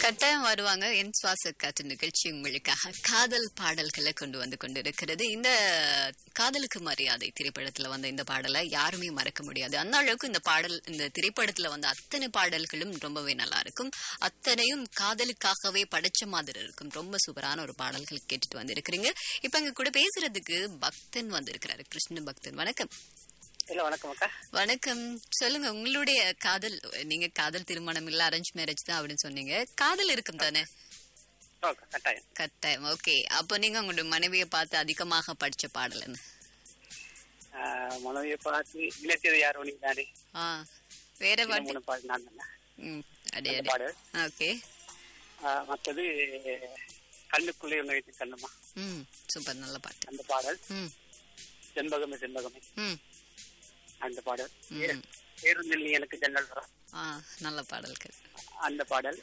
கட்டாயம் வருவாங்க என் சுவாச காற்று நிகழ்ச்சி உங்களுக்காக காதல் பாடல்களை கொண்டு வந்து கொண்டிருக்கிறது இந்த காதலுக்கு மரியாதை திரைப்படத்துல வந்த இந்த பாடலை யாருமே மறக்க முடியாது அந்த அளவுக்கு இந்த பாடல் இந்த திரைப்படத்துல வந்த அத்தனை பாடல்களும் ரொம்பவே நல்லா இருக்கும் அத்தனையும் காதலுக்காகவே படைச்ச மாதிரி இருக்கும் ரொம்ப சூப்பரான ஒரு பாடல்கள் கேட்டுட்டு வந்திருக்கிறீங்க இப்ப எங்க கூட பேசுறதுக்கு பக்தன் வந்திருக்கிறாரு கிருஷ்ண பக்தன் வணக்கம் இல்ல வணக்கம் அக்கா வணக்கம் சொல்லுங்க உங்களுடைய காதல் நீங்க காதல் திருமணம் இல்ல அரேஞ்ச் மேரேஜ் தான் அப்படின்னு சொன்னீங்க காதல் இருக்கும் தானே ஓகே கட்டாயம் கட்டாயம் ஓகே அப்போ நீங்க உங்களுடைய மனைவியை பார்த்து அதிகமாக படிச்ச பாடல் என்ன ஆஹ் மனைவியை பார்த்து இலக்கியது யாரோ நீ தானே ஆ வேற இந்த பாட்டு மூணு பாட்டு நான் தானே ம் அடே அந்த அடே பாடு ஓகே ஆஹ் மத்தது கண்ணுக்குள்ளே ஒன்று வைத்து கண்ணுமா ம் சூப்பர் நல்ல பாட்டு அந்த பாடல் ம் செண்பகமே செண்பகமே ம் அந்த பாடல் ம். பேருந்தில் நீ எனக்கு ஜன்னல் வரும் ஆ நல்ல பாடல்கள் அந்த பாடல்